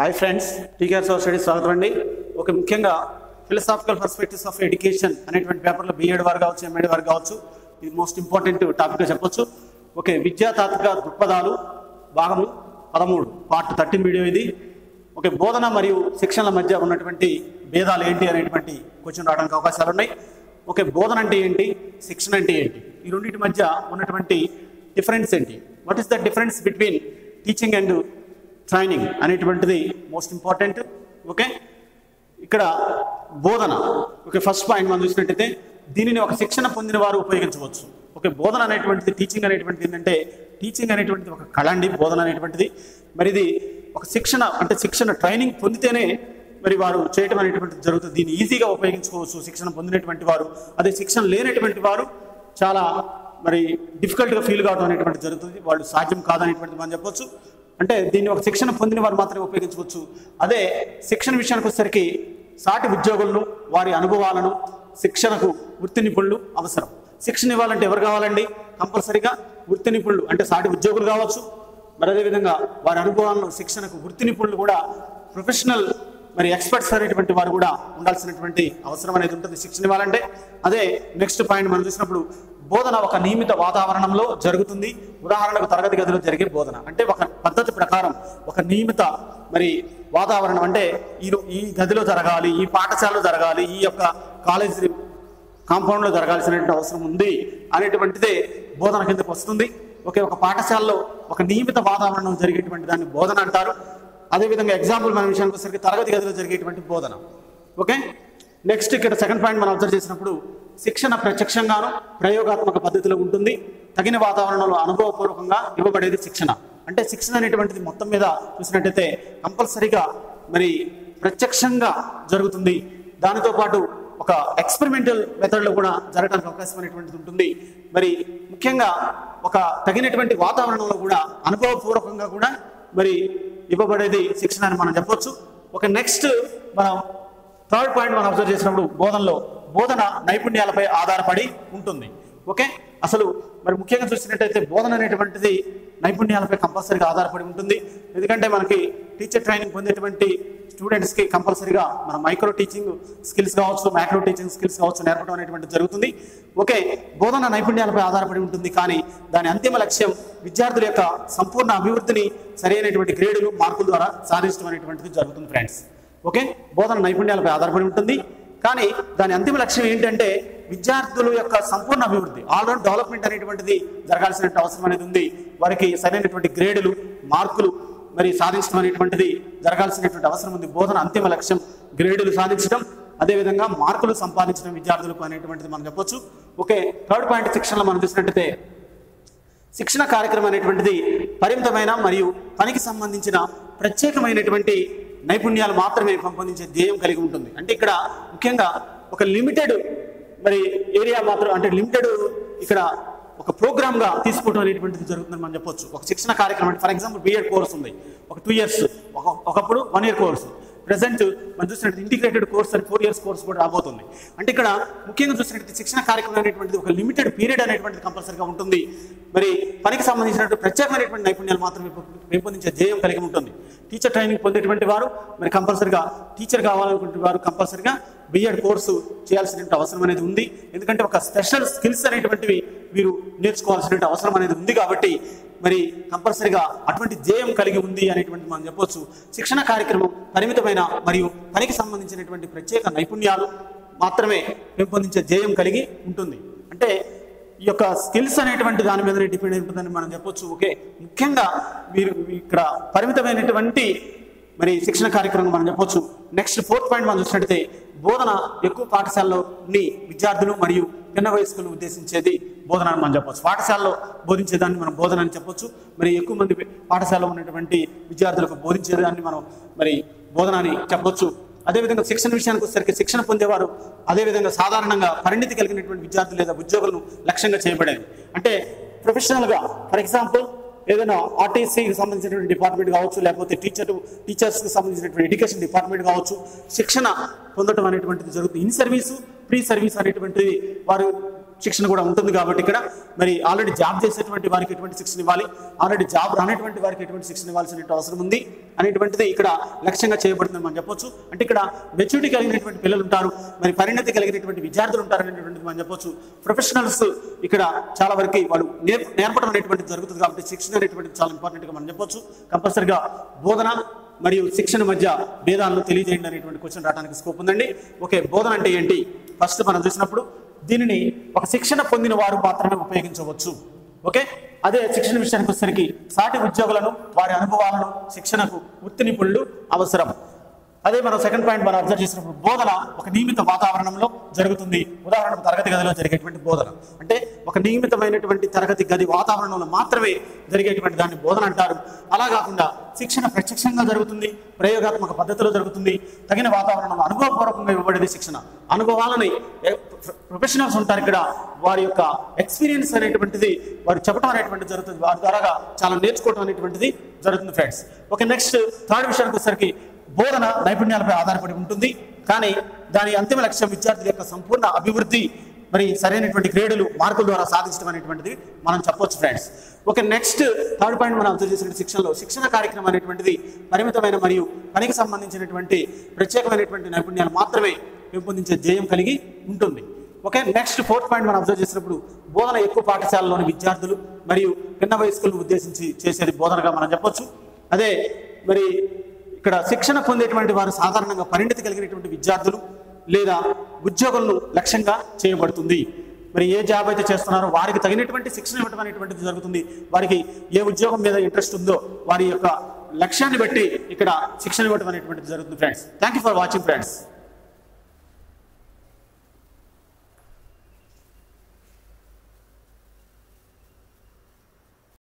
hi friends TKR social studies స్వాగతం అండి ఒక ముఖ్యంగా ఫిలసాఫికల్ పర్స్పెక్టివ్స్ ఆఫ్ ఎడ్యుకేషన్ అనేటువంటి పేపర్లో బీఎడ్ వారు కావచ్చు ఎంఎడ్ వారు కావచ్చు ఇది మోస్ట్ ఇంపార్టెంట్ టాపిక్గా చెప్పొచ్చు ఓకే విద్యా తాత్విక దృక్పథాలు భాగము పదమూడు పార్ట్ థర్టీన్ వీడియో ఇది ఓకే బోధన మరియు శిక్షణల మధ్య ఉన్నటువంటి భేదాలు ఏంటి అనేటువంటి క్వశ్చన్ రావడానికి అవకాశాలు ఉన్నాయి ఓకే బోధన అంటే ఏంటి శిక్షణ అంటే ఏంటి ఈ రెండింటి మధ్య ఉన్నటువంటి డిఫరెన్స్ ఏంటి what is the difference between teaching and training అనేటువంటిది మోస్ట్ ఇంపార్టెంట్ ఓకే ఇక్కడ బోధన ఓకే ఫస్ట్ పాయింట్ మనం చూసినట్టయితే దీనిని ఒక శిక్షణ పొందిన వారు ఉపయోగించవచ్చు ఓకే బోధన అనేటువంటిది టీచింగ్ అనేటువంటిది ఏంటంటే టీచింగ్ అనేటువంటిది ఒక కళ అండి బోధన అనేటువంటిది మరి ఇది ఒక శిక్షణ అంటే శిక్షణ ట్రైనింగ్ పొందితేనే మరి వారు చేయటం అనేటువంటిది జరుగుతుంది దీన్ని ఈజీగా ఉపయోగించుకోవచ్చు శిక్షణ పొందినటువంటి వారు అదే శిక్షణ లేనటువంటి వారు చాలా మరి డిఫికల్ట్గా ఫీల్ కావడం అనేటువంటి జరుగుతుంది వాళ్ళు సాధ్యం కాదనేటువంటిది మనం చెప్పొచ్చు అంటే దీన్ని ఒక శిక్షణ పొందిన వారు మాత్రమే ఉపయోగించవచ్చు అదే శిక్షణ విషయానికి వచ్చేసరికి సాటి ఉద్యోగులను వారి అనుభవాలను శిక్షణకు వృత్తి నిపుణులు అవసరం శిక్షణ ఇవ్వాలంటే ఎవరు కావాలండి కంపల్సరీగా వృత్తి నిపుణులు అంటే సాటి ఉద్యోగులు కావచ్చు మరి అదేవిధంగా వారి అనుభవాలను శిక్షణకు వృత్తి నిపుణులు కూడా ప్రొఫెషనల్ మరి ఎక్స్పర్ట్స్ అనేటువంటి వారు కూడా ఉండాల్సినటువంటి అవసరం అనేది ఉంటుంది శిక్షణ ఇవ్వాలంటే అదే నెక్స్ట్ పాయింట్ మనం చూసినప్పుడు బోధన ఒక నియమిత వాతావరణంలో జరుగుతుంది ఉదాహరణకు తరగతి గదిలో జరిగే బోధన అంటే ఒక పద్ధతి ప్రకారం ఒక నియమిత మరి వాతావరణం అంటే ఈ ఈ గదిలో జరగాలి ఈ పాఠశాలలో జరగాలి ఈ యొక్క కాలేజీ కాంపౌండ్లో జరగాల్సినటువంటి అవసరం ఉంది అనేటువంటిదే బోధన కిందకు వస్తుంది ఒకే ఒక పాఠశాలలో ఒక నియమిత వాతావరణం జరిగేటువంటి దాన్ని బోధన అంటారు అదేవిధంగా ఎగ్జాంపుల్ మన విషయానికి వచ్చేసరికి తరగతి గదిలో జరిగేటువంటి బోధన ఓకే నెక్స్ట్ ఇక్కడ సెకండ్ పాయింట్ మనం అబ్జర్వ్ చేసినప్పుడు శిక్షణ ప్రత్యక్షంగాను ప్రయోగాత్మక పద్ధతిలో ఉంటుంది తగిన వాతావరణంలో అనుభవపూర్వకంగా ఇవ్వబడేది శిక్షణ అంటే శిక్షణ అనేటువంటిది మొత్తం మీద చూసినట్టయితే కంపల్సరీగా మరి ప్రత్యక్షంగా జరుగుతుంది దానితో పాటు ఒక ఎక్స్పెరిమెంటల్ మెథడ్లో కూడా జరగడానికి అవకాశం అనేటువంటిది ఉంటుంది మరి ముఖ్యంగా ఒక తగినటువంటి వాతావరణంలో కూడా అనుభవపూర్వకంగా కూడా మరి ఇవ్వబడేది శిక్షణ అని మనం చెప్పొచ్చు ఒక నెక్స్ట్ మనం థర్డ్ పాయింట్ మనం అబ్జర్వ్ చేసినప్పుడు బోధనలో బోధన నైపుణ్యాలపై ఆధారపడి ఉంటుంది ఓకే అసలు మరి ముఖ్యంగా చూసినట్టయితే బోధన అనేటువంటిది నైపుణ్యాలపై కంపల్సరీగా ఆధారపడి ఉంటుంది ఎందుకంటే మనకి టీచర్ ట్రైనింగ్ పొందేటువంటి స్టూడెంట్స్కి కంపల్సరీగా మన మైక్రో టీచింగ్ స్కిల్స్ కావచ్చు మైక్రో టీచింగ్ స్కిల్స్ కావచ్చు నేర్పడం అనేటువంటిది జరుగుతుంది ఓకే బోధన నైపుణ్యాలపై ఆధారపడి ఉంటుంది కానీ దాని అంతిమ లక్ష్యం విద్యార్థుల యొక్క సంపూర్ణ అభివృద్ధిని సరైనటువంటి గ్రేడులు మార్కుల ద్వారా సాధించడం అనేటువంటిది జరుగుతుంది ఫ్రెండ్స్ ఓకే బోధన నైపుణ్యాలపై ఆధారపడి ఉంటుంది కానీ దాని అంతిమ లక్ష్యం ఏంటంటే విద్యార్థుల యొక్క సంపూర్ణ అభివృద్ధి ఆల్రౌండ్ డెవలప్మెంట్ అనేటువంటిది జరగాల్సిన అవసరం అనేది ఉంది వారికి సరైనటువంటి గ్రేడులు మార్కులు మరి సాధించడం అనేటువంటిది జరగాల్సినటువంటి అవసరం ఉంది బోధన అంతిమ లక్ష్యం గ్రేడులు సాధించడం అదేవిధంగా మార్కులు సంపాదించడం విద్యార్థులకు అనేటువంటిది మనం చెప్పొచ్చు ఓకే థర్డ్ పాయింట్ శిక్షణలో మనం చూసినట్టయితే శిక్షణ కార్యక్రమం అనేటువంటిది పరిమితమైన మరియు పనికి సంబంధించిన ప్రత్యేకమైనటువంటి నైపుణ్యాలు మాత్రమే పెంపొందించే ధ్యేయం కలిగి ఉంటుంది అంటే ఇక్కడ ముఖ్యంగా ఒక లిమిటెడ్ మరి ఏరియా మాత్రం అంటే లిమిటెడ్ ఇక్కడ ఒక ప్రోగ్రామ్ గా తీసుకోవడం అనేటువంటిది జరుగుతుందని మనం చెప్పొచ్చు ఒక శిక్షణ కార్యక్రమం అంటే ఫర్ ఎగ్జాంపుల్ బిఎడ్ కోర్స్ ఉంది ఒక టూ ఇయర్స్ ఒక ఒకప్పుడు వన్ ఇయర్ కోర్స్ ప్రజెంట్ మనం చూసినట్టు ఇంటిగ్రేటెడ్ కోర్స్ అని ఫోర్ ఇయర్స్ కోర్స్ కూడా రాబోతుంది అంటే ఇక్కడ ముఖ్యంగా చూసినట్టు శిక్షణ కార్యక్రమం అనేటువంటిది ఒక లిమిటెడ్ పీరియడ్ అనేటువంటిది కంపల్సరీగా ఉంటుంది మరి పనికి సంబంధించినటువంటి ప్రత్యేకమైనటువంటి నైపుణ్యాలు మాత్రమే పెంపొందించే ధ్యేయం కలిగి ఉంటుంది టీచర్ ట్రైనింగ్ పొందేటువంటి వారు మరి కంపల్సరిగా టీచర్ కావాలనుకునే వారు కంపల్సరిగా బిఎడ్ కోర్సు చేయాల్సిన అవసరం అనేది ఉంది ఎందుకంటే ఒక స్పెషల్ స్కిల్స్ అనేటువంటివి వీరు నేర్చుకోవాల్సిన అవసరం అనేది ఉంది కాబట్టి మరి కంపల్సరిగా అటువంటి ధ్యేయం కలిగి ఉంది అనేటువంటి మనం చెప్పొచ్చు శిక్షణ కార్యక్రమం పరిమితమైన మరియు పనికి సంబంధించినటువంటి ప్రత్యేక నైపుణ్యాలు మాత్రమే పెంపొందించే ధ్యేయం కలిగి ఉంటుంది అంటే ఈ యొక్క స్కిల్స్ అనేటువంటి దాని మీదనే డిపెండ్ అయి ఉంటుందని మనం చెప్పొచ్చు ఓకే ముఖ్యంగా మీరు ఇక్కడ పరిమితమైనటువంటి మరి శిక్షణ కార్యక్రమం మనం చెప్పొచ్చు నెక్స్ట్ ఫోర్త్ పాయింట్ మనం చూసినట్టయితే బోధన ఎక్కువ పాఠశాలలోని విద్యార్థులు మరియు చిన్న వయస్కులను ఉద్దేశించేది బోధన అని మనం చెప్పొచ్చు పాఠశాలలో బోధించేదాన్ని మనం బోధన అని చెప్పొచ్చు మరి ఎక్కువ మంది పాఠశాలలో ఉన్నటువంటి విద్యార్థులకు బోధించేదాన్ని మనం మరి బోధన అని చెప్పొచ్చు అదేవిధంగా శిక్షణ విషయానికి వచ్చేసరికి శిక్షణ పొందేవారు అదేవిధంగా సాధారణంగా పరిణితి కలిగినటువంటి విద్యార్థులు లేదా ఉద్యోగులను లక్ష్యంగా చేయబడేది అంటే ప్రొఫెషనల్గా ఫర్ ఎగ్జాంపుల్ ఏదైనా ఆర్టీసీకి సంబంధించినటువంటి డిపార్ట్మెంట్ కావచ్చు లేకపోతే టీచర్ టీచర్స్కి సంబంధించినటువంటి ఎడ్యుకేషన్ డిపార్ట్మెంట్ కావచ్చు శిక్షణ పొందడం అనేటువంటిది జరుగుతుంది ఇన్ సర్వీసు ప్రీ సర్వీస్ అనేటువంటిది వారు శిక్షణ కూడా ఉంటుంది కాబట్టి ఇక్కడ మరి ఆల్రెడీ జాబ్ చేసేటువంటి వారికి ఎటువంటి శిక్షణ ఇవ్వాలి ఆల్రెడీ జాబ్ రానటువంటి వారికి ఎటువంటి శిక్షణ ఇవ్వాల్సిన అవసరం ఉంది అనేటువంటిది ఇక్కడ లక్ష్యంగా చేయబడుతుందని మనం చెప్పొచ్చు అంటే ఇక్కడ మెచ్యూరిటీ కలిగినటువంటి పిల్లలు ఉంటారు మరి పరిణతి కలిగినటువంటి విద్యార్థులు ఉంటారు అనేటువంటిది మనం చెప్పొచ్చు ప్రొఫెషనల్స్ ఇక్కడ చాలా వరకు వాళ్ళు నేర్ నేర్పడం అనేటువంటిది జరుగుతుంది కాబట్టి శిక్షణ అనేటువంటిది చాలా ఇంపార్టెంట్గా మనం చెప్పొచ్చు కంపల్సరిగా బోధన మరియు శిక్షణ మధ్య భేదాలను తెలియజేయండి అనేటువంటి క్వశ్చన్ రావడానికి స్కోప్ ఉందండి ఓకే బోధన అంటే ఏంటి ఫస్ట్ మనం చూసినప్పుడు దీనిని ఒక శిక్షణ పొందిన వారు మాత్రమే ఉపయోగించవచ్చు ఓకే అదే శిక్షణ విషయానికి వచ్చేసరికి సాటి ఉద్యోగులను వారి అనుభవాలను శిక్షణకు వృత్తి నిపుణులు అవసరం అదే మనం సెకండ్ పాయింట్ మనం అబ్జర్వ్ చేసినప్పుడు బోధన ఒక నియమిత వాతావరణంలో జరుగుతుంది ఉదాహరణకు తరగతి గదిలో జరిగేటువంటి బోధన అంటే ఒక నియమితమైనటువంటి తరగతి గది వాతావరణంలో మాత్రమే జరిగేటువంటి దాన్ని బోధన అంటారు అలా కాకుండా శిక్షణ ప్రత్యక్షంగా జరుగుతుంది ప్రయోగాత్మక పద్ధతిలో జరుగుతుంది తగిన వాతావరణంలో అనుభవపూర్వకంగా ఇవ్వబడేది శిక్షణ అనుభవాలని ప్రొఫెషనల్స్ ఉంటారు ఇక్కడ వారి యొక్క ఎక్స్పీరియన్స్ అనేటువంటిది వారు చెప్పడం అనేటువంటిది జరుగుతుంది వారి ద్వారా చాలా నేర్చుకోవడం అనేటువంటిది జరుగుతుంది ఫ్రెండ్స్ ఓకే నెక్స్ట్ థర్డ్ విషయానికి వచ్చేసరికి బోధన నైపుణ్యాలపై ఆధారపడి ఉంటుంది కానీ దాని అంతిమ లక్ష్యం విద్యార్థుల యొక్క సంపూర్ణ అభివృద్ధి మరి సరైనటువంటి గ్రేడులు మార్కుల ద్వారా సాధించడం అనేటువంటిది మనం చెప్పొచ్చు friends okay next third point మనం అబ్జర్వ్ చేసిన శిక్షణలో శిక్షణ కార్యక్రమం అనేటువంటిది పరిమితమైన మరియు పనికి సంబంధించినటువంటి ప్రత్యేకమైనటువంటి నైపుణ్యాలు మాత్రమే పెంపొందించే ధ్యేయం కలిగి ఉంటుంది ఓకే నెక్స్ట్ ఫోర్త్ పాయింట్ మనం అబ్జర్వ్ చేసినప్పుడు బోధన ఎక్కువ పాఠశాలలోని విద్యార్థులు మరియు పిన్న వయస్కులను ఉద్దేశించి చేసేది బోధనగా మనం చెప్పొచ్చు అదే మరి ఇక్కడ శిక్షణ పొందేటువంటి వారు సాధారణంగా పరిణతి కలిగినటువంటి విద్యార్థులు లేదా ఉద్యోగులను లక్ష్యంగా చేయబడుతుంది మరి ఏ జాబ్ అయితే చేస్తున్నారో వారికి తగినటువంటి శిక్షణ ఇవ్వడం అనేటువంటిది జరుగుతుంది వారికి ఏ ఉద్యోగం మీద ఇంట్రెస్ట్ ఉందో వారి యొక్క లక్ష్యాన్ని బట్టి ఇక్కడ శిక్షణ ఇవ్వడం అనేటువంటిది జరుగుతుంది friends thank you for watching friends